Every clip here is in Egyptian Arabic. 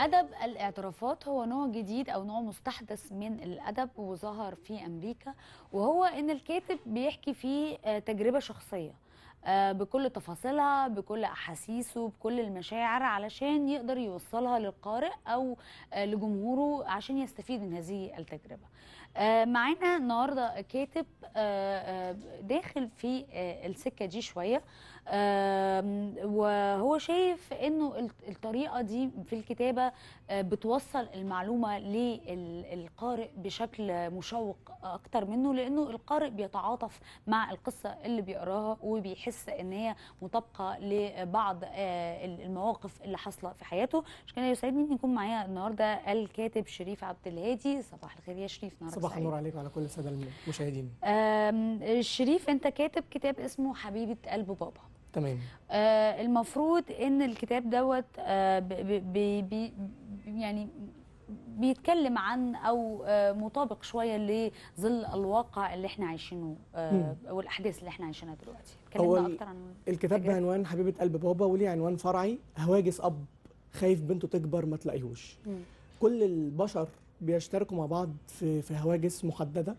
أدب الاعترافات هو نوع جديد أو نوع مستحدث من الأدب وظهر في أمريكا وهو إن الكاتب بيحكي فيه آه، تجربة شخصية آه، بكل تفاصيلها بكل أحاسيسه بكل المشاعر علشان يقدر يوصلها للقارئ أو آه، لجمهوره عشان يستفيد من هذه التجربة آه، معانا النهاردة كاتب آه، آه، داخل في آه، السكة دي شوية آم، وهو شايف انه الت- الطريقه دي في الكتابه آه، بتوصل المعلومه للقارئ بشكل مشوق اكتر منه لانه القارئ بيتعاطف مع القصه اللي بيقراها وبيحس ان هي مطابقه لبعض آه، المواقف اللي حاصله في حياته عشان كده يسعدني ان يكون معايا النهارده الكاتب شريف عبد الهادي صباح الخير يا شريف نهارك صباح سعيد. النور عليك وعلى كل الساده المشاهدين آم، شريف انت كاتب كتاب اسمه حبيبه قلب بابا تمام آه، المفروض ان الكتاب دوت آه، ب- ب- بي بي يعني بيتكلم عن او آه، مطابق شويه لظل الواقع اللي احنا عايشينه آه، والاحداث اللي احنا عايشينها دلوقتي هو اتكلمنا ال- اكتر عن الكتاب التجربة. بعنوان حبيبه قلب بابا وليه عنوان فرعي هواجس اب خايف بنته تكبر ما تلاقيهوش مم. كل البشر بيشتركوا مع بعض في في هواجس محدده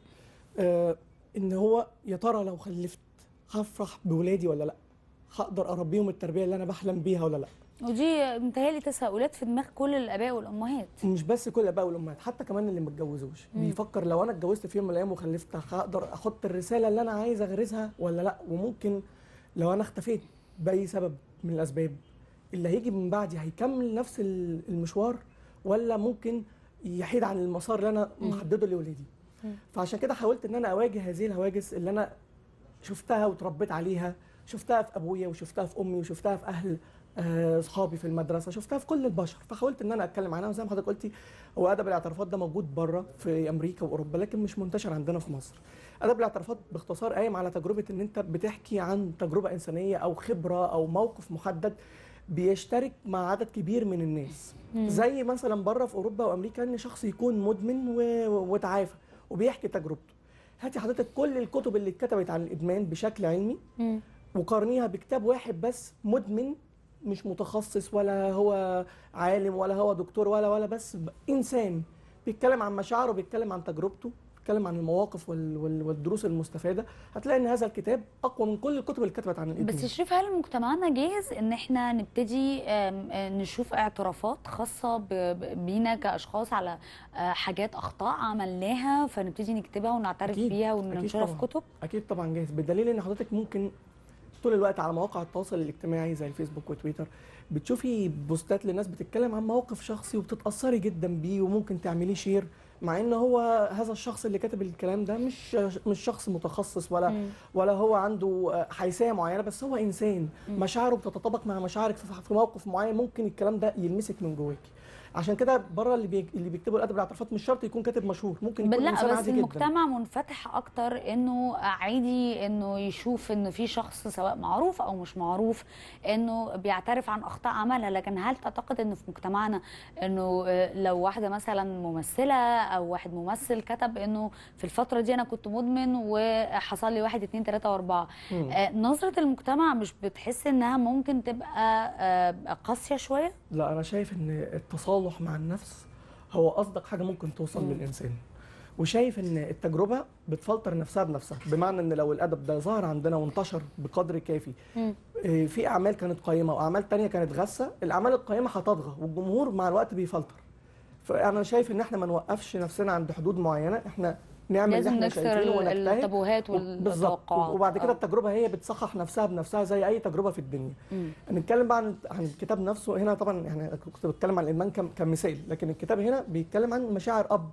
آه ان هو يا ترى لو خلفت هفرح بولادي ولا لا هقدر اربيهم التربيه اللي انا بحلم بيها ولا لا ودي متهيألي تساؤلات في دماغ كل الاباء والامهات مش بس كل الاباء والامهات حتى كمان اللي ما اتجوزوش مم. بيفكر لو انا اتجوزت في يوم من الايام وخلفت هقدر احط الرساله اللي انا عايز اغرسها ولا لا وممكن لو انا اختفيت باي سبب من الاسباب اللي هيجي من بعدي هيكمل نفس ال- المشوار ولا ممكن يحيد عن المسار اللي انا مم. محدده لاولادي مم. فعشان كده حاولت ان انا اواجه هذه الهواجس اللي انا شفتها وتربيت عليها شفتها في ابويا وشفتها في امي وشفتها في اهل آه، اصحابي في المدرسه شفتها في كل البشر فحاولت ان انا اتكلم عنها وزي ما حضرتك قلتي هو ادب الاعترافات ده موجود بره في امريكا واوروبا لكن مش منتشر عندنا في مصر ادب الاعترافات باختصار قايم على تجربه ان انت بتحكي عن تجربه انسانيه او خبره او موقف محدد بيشترك مع عدد كبير من الناس مم. زي مثلا بره في اوروبا وامريكا ان شخص يكون مدمن و- وتعافى وبيحكي تجربته هاتي حضرتك كل الكتب اللي اتكتبت عن الادمان بشكل علمي مم. وقارنيها بكتاب واحد بس مدمن مش متخصص ولا هو عالم ولا هو دكتور ولا ولا بس ب- انسان بيتكلم عن مشاعره بيتكلم عن تجربته بيتكلم عن المواقف وال وال والدروس المستفاده هتلاقي ان هذا الكتاب اقوى من كل الكتب اللي اتكتبت عن الادمان بس شريف هل مجتمعنا جاهز ان احنا نبتدي آم، آه، نشوف اعترافات خاصه ب- ب- بينا كاشخاص على آه، حاجات اخطاء عملناها فنبتدي نكتبها ونعترف أكيد، بيها أكيد وننشرها في طبعاً. كتب اكيد طبعا جاهز بالدليل ان حضرتك ممكن طول الوقت على مواقع التواصل الاجتماعي زي الفيسبوك وتويتر بتشوفي بوستات لناس بتتكلم عن موقف شخصي وبتتاثري جدا بيه وممكن تعمليه شير مع ان هو هذا الشخص اللي كاتب الكلام ده مش مش شخص متخصص ولا مم. ولا هو عنده حيثيه معينه بس هو انسان مم. مشاعره بتتطابق مع مشاعرك في في موقف معين ممكن الكلام ده يلمسك من جواكي عشان كده بره اللي بي... اللي بيكتبوا الادب الاعترافات مش شرط يكون كاتب مشهور ممكن يكون لا انسان بس عادي جدا المجتمع منفتح اكتر انه عادي انه يشوف انه في شخص سواء معروف او مش معروف انه بيعترف عن اخطاء عملها لكن هل تعتقد انه في مجتمعنا انه آه، لو واحده مثلا ممثله او واحد ممثل كتب انه في الفتره دي انا كنت مدمن وحصل لي واحد اتنين تلاته واربعه مم. آه، نظره المجتمع مش بتحس انها ممكن تبقى آه، قاسيه شويه لا انا شايف ان التصالح مع النفس هو اصدق حاجه ممكن توصل مم. للانسان وشايف ان التجربه بتفلتر نفسها بنفسها بمعنى ان لو الادب ده ظهر عندنا وانتشر بقدر كافي مم. إيه، في اعمال كانت قيمه واعمال تانية كانت غثه الاعمال القيمه هتطغى والجمهور مع الوقت بيفلتر فانا شايف ان احنا ما نوقفش نفسنا عند حدود معينه احنا نعمل اللي لازم احنا نكسر شايفينه ال- ونجتهد التابوهات بالظبط والتوقعات وبعد كده آه. التجربه هي بتصحح نفسها بنفسها زي اي تجربه في الدنيا مم. نتكلم بقى عن عن الكتاب نفسه هنا طبعا يعني أنا كنت بتكلم عن الادمان كم- كمثال لكن الكتاب هنا بيتكلم عن مشاعر اب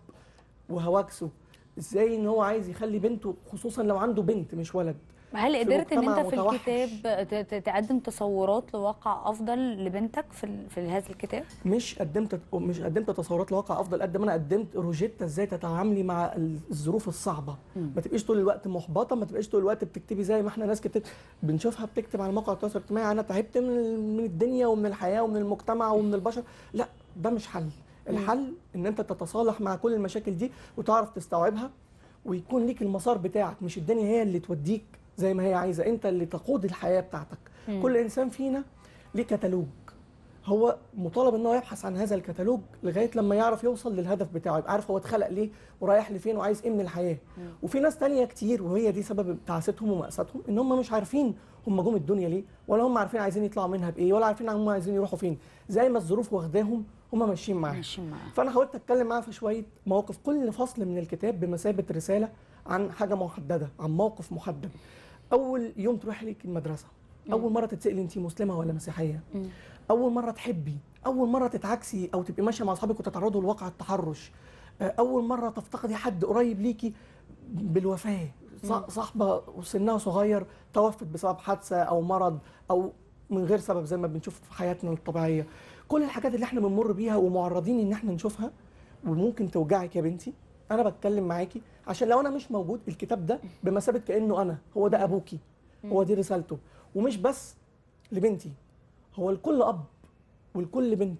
وهواجسه ازاي ان هو عايز يخلي بنته خصوصا لو عنده بنت مش ولد هل في قدرت ان مجتمع انت في متوحش. الكتاب ت- ت- تقدم تصورات لواقع افضل لبنتك في ال- في هذا الكتاب؟ مش قدمت مش قدمت تصورات لواقع افضل قد ما انا قدمت روجيتا ازاي تتعاملي مع الظروف الصعبه مم. ما تبقيش طول الوقت محبطه ما تبقيش طول الوقت بتكتبي زي ما احنا ناس كتير بنشوفها بتكتب على مواقع التواصل الاجتماعي انا تعبت من ال- من الدنيا ومن الحياه ومن المجتمع ومن البشر لا ده مش حل الحل ان انت تتصالح مع كل المشاكل دي وتعرف تستوعبها ويكون ليك المسار بتاعك مش الدنيا هي اللي توديك زي ما هي عايزه انت اللي تقود الحياه بتاعتك مم. كل انسان فينا ليه كتالوج هو مطالب ان هو يبحث عن هذا الكتالوج لغايه لما يعرف يوصل للهدف بتاعه يبقى عارف هو اتخلق ليه ورايح لفين وعايز ايه من الحياه وفي ناس تانية كتير وهي دي سبب تعاستهم ومأساتهم ان هم مش عارفين هم جم الدنيا ليه ولا هم عارفين عايزين يطلعوا منها بايه ولا عارفين هم عايزين يروحوا فين زي ما الظروف واخداهم هم ماشيين معاها ماشيين معاها فانا حاولت اتكلم معاها في شويه مواقف كل فصل من الكتاب بمثابه رساله عن حاجه محدده عن موقف محدد اول يوم تروحي لك المدرسه اول مره تتسالي انت مسلمه ولا مسيحيه مم. اول مره تحبي اول مره تتعكسي او تبقي ماشيه مع اصحابك وتتعرضوا لواقع التحرش آه، اول مره تفتقدي حد قريب ليكي بالوفاه ص- صاحبه وسنها صغير توفت بسبب حادثه او مرض او من غير سبب زي ما بنشوف في حياتنا الطبيعيه كل الحاجات اللي احنا بنمر بيها ومعرضين ان احنا نشوفها وممكن توجعك يا بنتي انا بتكلم معاكي عشان لو انا مش موجود الكتاب ده بمثابه كانه انا هو ده ابوكي هو دي رسالته ومش بس لبنتي هو لكل اب ولكل بنت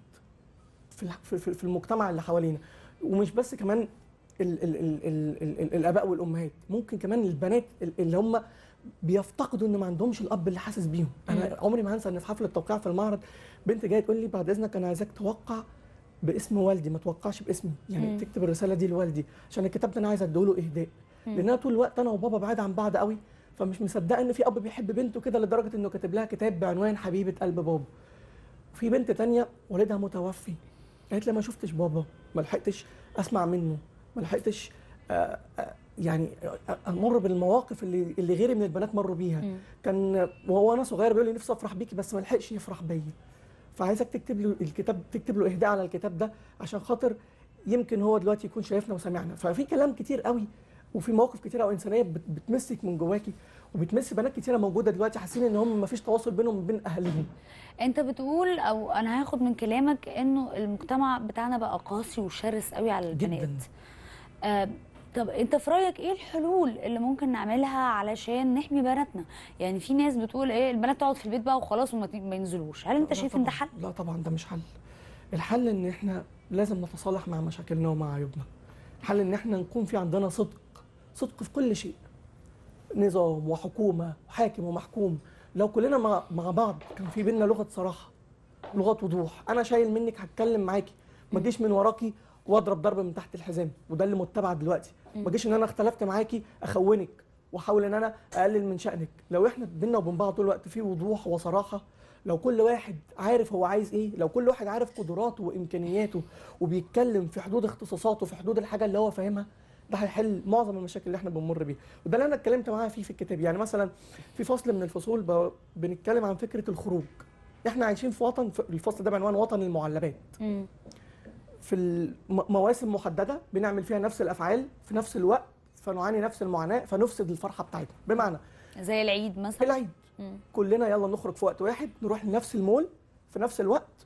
في الح- في في- في المجتمع اللي حوالينا ومش بس كمان ال ال ال ال ال ال الاباء والامهات ممكن كمان البنات ال- اللي هم بيفتقدوا ان ما عندهمش الاب اللي حاسس بيهم انا عمري ما هنسى ان في حفله توقيع في المعرض بنت جايه تقول لي بعد اذنك انا عايزاك توقع باسم والدي ما توقعش باسمي يعني مم. تكتب الرساله دي لوالدي عشان الكتاب ده انا عايز اديله اهداء لان انا طول الوقت انا وبابا بعاد عن بعض قوي فمش مصدقه ان في اب بيحب بنته كده لدرجه انه كاتب لها كتاب بعنوان حبيبه قلب بابا في بنت تانية والدها متوفي قالت لي ما شفتش بابا ما لحقتش اسمع منه ما لحقتش آه، آه، يعني آه، امر بالمواقف اللي اللي غيري من البنات مروا بيها مم. كان وهو انا صغير بيقول لي نفسي افرح بيكي بس ما لحقش يفرح بيا فعايزك تكتب له الكتاب تكتب له اهداء على الكتاب ده عشان خاطر يمكن هو دلوقتي يكون شايفنا وسامعنا ففي كلام كتير قوي وفي مواقف كتيره او انسانيه بت- بتمسك من جواكي وبتمس بنات كتيره موجوده دلوقتي حاسين ان هم ما فيش تواصل بينهم وبين اهاليهم انت بتقول او انا هاخد من كلامك انه المجتمع بتاعنا بقى قاسي وشرس قوي على البنات جدا آه طب انت في رايك ايه الحلول اللي ممكن نعملها علشان نحمي بناتنا يعني في ناس بتقول ايه البنات تقعد في البيت بقى وخلاص وما ت- ما ينزلوش هل انت لا شايف ان ده طبعاً. حل لا طبعا ده مش حل الحل ان احنا لازم نتصالح مع مشاكلنا ومع عيوبنا الحل ان احنا نكون في عندنا صدق صدق في كل شيء نظام وحكومه وحاكم ومحكوم لو كلنا مع, مع بعض كان في بينا لغه صراحه لغه وضوح انا شايل منك هتكلم معاكي ما تجيش من وراكي واضرب ضرب من تحت الحزام وده اللي متبع دلوقتي ما تجيش ان انا اختلفت معاكي اخونك واحاول ان انا اقلل من شانك لو احنا بينا وبين بعض طول الوقت في وضوح وصراحه لو كل واحد عارف هو عايز ايه لو كل واحد عارف قدراته وامكانياته وبيتكلم في حدود اختصاصاته في حدود الحاجه اللي هو فاهمها ده هيحل معظم المشاكل اللي احنا بنمر بيها وده اللي انا اتكلمت معاها فيه في الكتاب يعني مثلا في فصل من الفصول ب- بنتكلم عن فكره الخروج احنا عايشين في وطن في الفصل ده بعنوان وطن المعلبات مم. في الم- مواسم محدده بنعمل فيها نفس الافعال في نفس الوقت فنعاني نفس المعاناه فنفسد الفرحه بتاعتنا بمعنى زي العيد مثلا العيد مم. كلنا يلا نخرج في وقت واحد نروح لنفس المول في نفس الوقت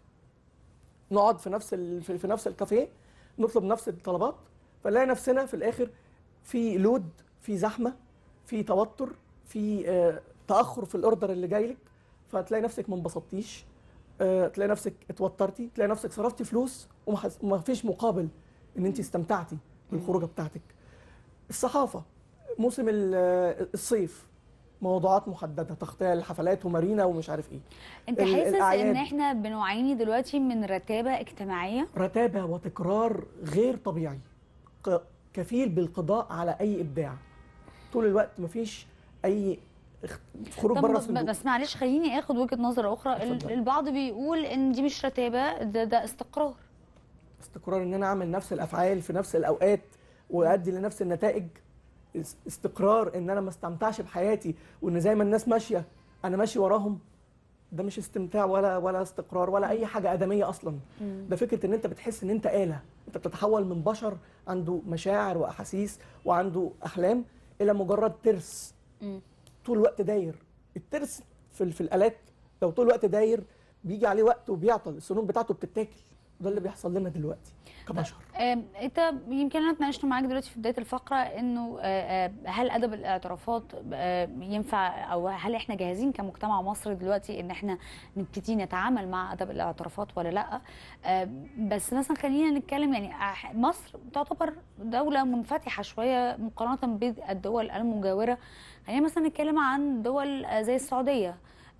نقعد في نفس ال... في في نفس الكافيه نطلب نفس الطلبات فنلاقي نفسنا في الاخر في لود في زحمه في توتر في آه، تاخر في الاوردر اللي جاي لك فتلاقي نفسك ما انبسطتيش آه، تلاقي نفسك اتوترتي تلاقي نفسك صرفتي فلوس وما حس- وما فيش مقابل ان انت استمتعتي بالخروجه بتاعتك الصحافه موسم ال- آه، الصيف موضوعات محدده تغطيه للحفلات ومارينا ومش عارف ايه انت ال- حاسس ان الأعياد. احنا بنعاني دلوقتي من رتابه اجتماعيه رتابه وتكرار غير طبيعي ق- كفيل بالقضاء على اي ابداع طول الوقت مفيش اي اخ- خروج طب بره ب- الصندوق بس معلش خليني اخد وجهه نظر اخرى ال- اتفضل. البعض بيقول ان دي مش رتابه ده ده استقرار استقرار ان انا اعمل نفس الافعال في نفس الاوقات وادي لنفس النتائج اس- استقرار ان انا ما استمتعش بحياتي وان زي ما الناس ماشيه انا ماشي وراهم ده مش استمتاع ولا ولا استقرار ولا اي حاجه ادميه اصلا ده فكره ان انت بتحس ان انت آلة انت بتتحول من بشر عنده مشاعر واحاسيس وعنده احلام الى مجرد ترس مم. طول الوقت داير الترس في ال- في الالات لو طول الوقت داير بيجي عليه وقت وبيعطل السنون بتاعته بتتاكل ده اللي بيحصل لنا دلوقتي كبشر آم، انت يمكن انا اتناقشت معاك دلوقتي في بدايه الفقره انه آه، آه، هل ادب الاعترافات آه، ينفع او هل احنا جاهزين كمجتمع مصري دلوقتي ان احنا نبتدي نتعامل مع ادب الاعترافات ولا لا آه، بس مثلا خلينا نتكلم يعني أح- مصر تعتبر دوله منفتحه شويه مقارنه بالدول المجاوره خلينا مثلا نتكلم عن دول آه، زي السعوديه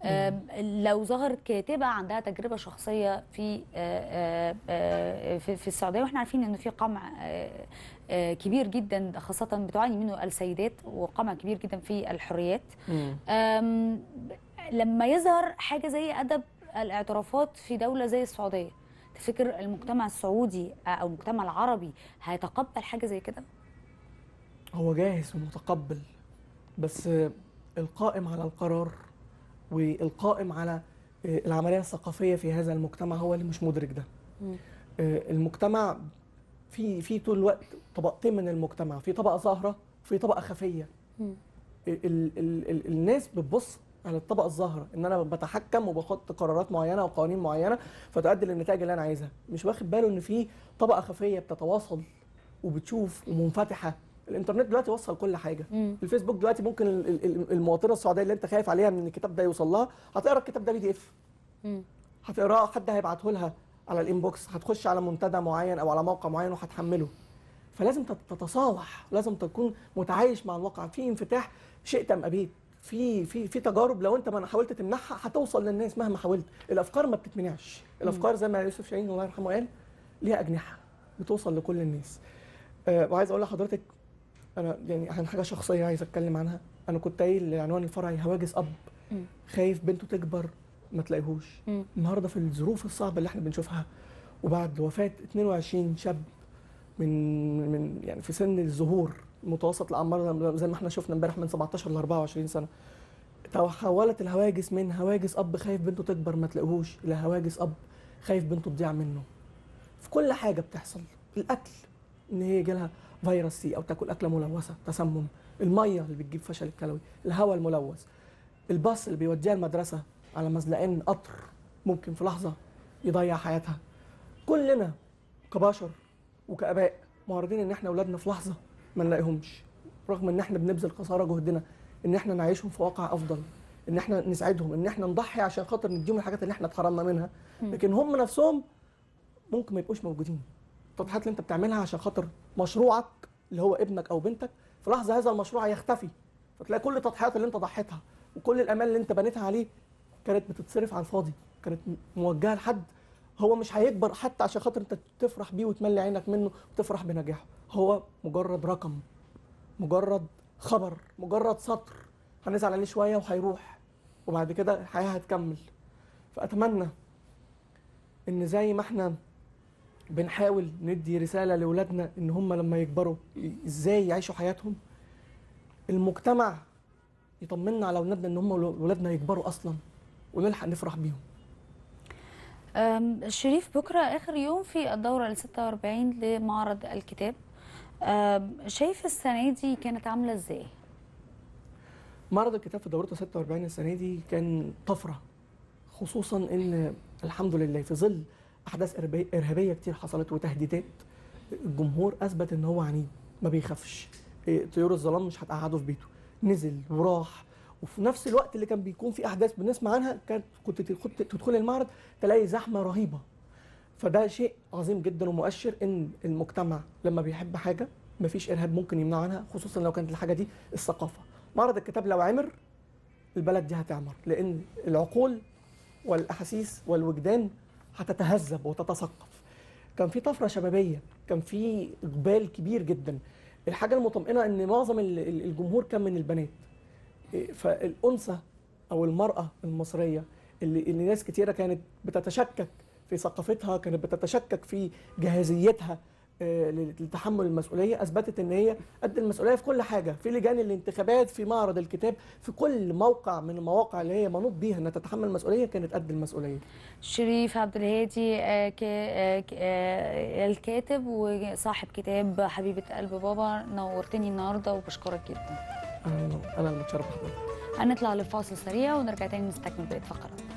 آم، لو ظهرت كاتبه عندها تجربه شخصيه في آه، آه، آه، في في السعوديه واحنا عارفين انه في قمع آه، آه، كبير جدا خاصه بتعاني منه السيدات وقمع كبير جدا في الحريات أم، لما يظهر حاجه زي ادب الاعترافات في دوله زي السعوديه تفتكر المجتمع السعودي او المجتمع العربي هيتقبل حاجه زي كده هو جاهز ومتقبل بس آه، القائم على القرار والقائم على آه، العملية الثقافية في هذا المجتمع هو اللي مش مدرك ده مم. آه، المجتمع في في طول الوقت طبقتين من المجتمع في طبقة ظاهرة وفي طبقة خفية مم. ال ال ال الناس بتبص على الطبقة الظاهرة ان انا بتحكم وبحط قرارات معينة وقوانين معينة فتؤدي للنتائج اللي انا عايزها مش واخد باله ان في طبقة خفية بتتواصل وبتشوف ومنفتحة الانترنت دلوقتي وصل كل حاجة مم. الفيسبوك دلوقتي ممكن ال- ال- ال- المواطنة السعودية اللي انت خايف عليها من الكتاب ده يوصل لها هتقرا الكتاب ده بي دي اف مم. هتقراه حد هيبعته لها على الانبوكس هتخش على منتدى معين او على موقع معين وهتحمله فلازم تت- تتصالح لازم تكون متعايش مع الواقع في انفتاح شئت ام ابيت في في في تجارب لو انت ما حاولت تمنعها هتوصل للناس مهما حاولت الافكار ما بتتمنعش الافكار زي ما يوسف شاهين الله يرحمه قال ليها اجنحه بتوصل لكل الناس أه وعايز اقول لحضرتك انا يعني عن حاجه شخصيه عايز اتكلم عنها انا كنت قايل العنوان الفرعي هواجس اب مم. خايف بنته تكبر ما تلاقيهوش مم. النهارده في الظروف الصعبه اللي احنا بنشوفها وبعد وفاه 22 شاب من من يعني في سن الظهور متوسط الاعمار زي ما احنا شفنا امبارح من 17 ل 24 سنه تحولت الهواجس من هواجس اب خايف بنته تكبر ما تلاقيهوش الى هواجس اب خايف بنته تضيع منه في كل حاجه بتحصل الاكل ان هي يجي فيروس سي او تاكل اكله ملوثه تسمم الميه اللي بتجيب فشل الكلوي الهواء الملوث الباص اللي بيوديها المدرسه على مزلقين قطر ممكن في لحظه يضيع حياتها كلنا كبشر وكاباء معرضين ان احنا اولادنا في لحظه ما نلاقيهمش رغم ان احنا بنبذل قصارى جهدنا ان احنا نعيشهم في واقع افضل ان احنا نساعدهم ان احنا نضحي عشان خاطر نديهم الحاجات اللي احنا اتحرمنا منها مم. لكن هم نفسهم ممكن ما يبقوش موجودين التضحيات اللي انت بتعملها عشان خاطر مشروعك اللي هو ابنك او بنتك في لحظه هذا المشروع يختفي فتلاقي كل التضحيات اللي انت ضحيتها وكل الامال اللي انت بنيتها عليه كانت بتتصرف على الفاضي كانت موجهه لحد هو مش هيكبر حتى عشان خاطر انت تفرح بيه وتملي عينك منه وتفرح بنجاحه هو مجرد رقم مجرد خبر مجرد سطر هنزعل عليه شويه وهيروح وبعد كده الحياه هتكمل فاتمنى ان زي ما احنا بنحاول ندي رساله لاولادنا ان هم لما يكبروا ي- ازاي يعيشوا حياتهم المجتمع يطمنا على اولادنا ان هم ولادنا يكبروا اصلا ونلحق نفرح بيهم أم، شريف بكره اخر يوم في الدوره ال 46 لمعرض الكتاب أم، شايف السنه دي كانت عامله ازاي؟ معرض الكتاب في دورته 46 السنه دي كان طفره خصوصا ان الحمد لله في ظل احداث إرهابية- ارهابيه كتير حصلت وتهديدات الجمهور اثبت ان هو عنيد ما بيخافش إيه، طيور الظلام مش هتقعده في بيته نزل وراح وفي نفس الوقت اللي كان بيكون في احداث بنسمع عنها كانت كنت تدخل- تدخل المعرض تلاقي زحمه رهيبه فده شيء عظيم جدا ومؤشر ان المجتمع لما بيحب حاجه مفيش ارهاب ممكن يمنعه عنها خصوصا لو كانت الحاجه دي الثقافه معرض الكتاب لو عمر البلد دي هتعمر لان العقول والاحاسيس والوجدان هتتهذب وتتثقف كان في طفره شبابيه كان في اقبال كبير جدا الحاجه المطمئنه ان معظم ال- ال- الجمهور كان من البنات إيه، فالانثى او المراه المصريه اللي اللي ناس كتيره كانت بتتشكك في ثقافتها كانت بتتشكك في جاهزيتها آه، لتحمل المسؤوليه اثبتت ان هي قد المسؤوليه في كل حاجه في لجان الانتخابات في معرض الكتاب في كل موقع من المواقع اللي هي منوط بيها انها تتحمل المسؤوليه كانت قد المسؤوليه شريف عبد الهادي آه، ك- آه، ك- آه، الكاتب وصاحب كتاب حبيبه قلب بابا نورتني النهارده وبشكرك جدا انا انا المتشرف بحضرتك هنطلع لفاصل سريع ونرجع تاني نستكمل بقيه فقرات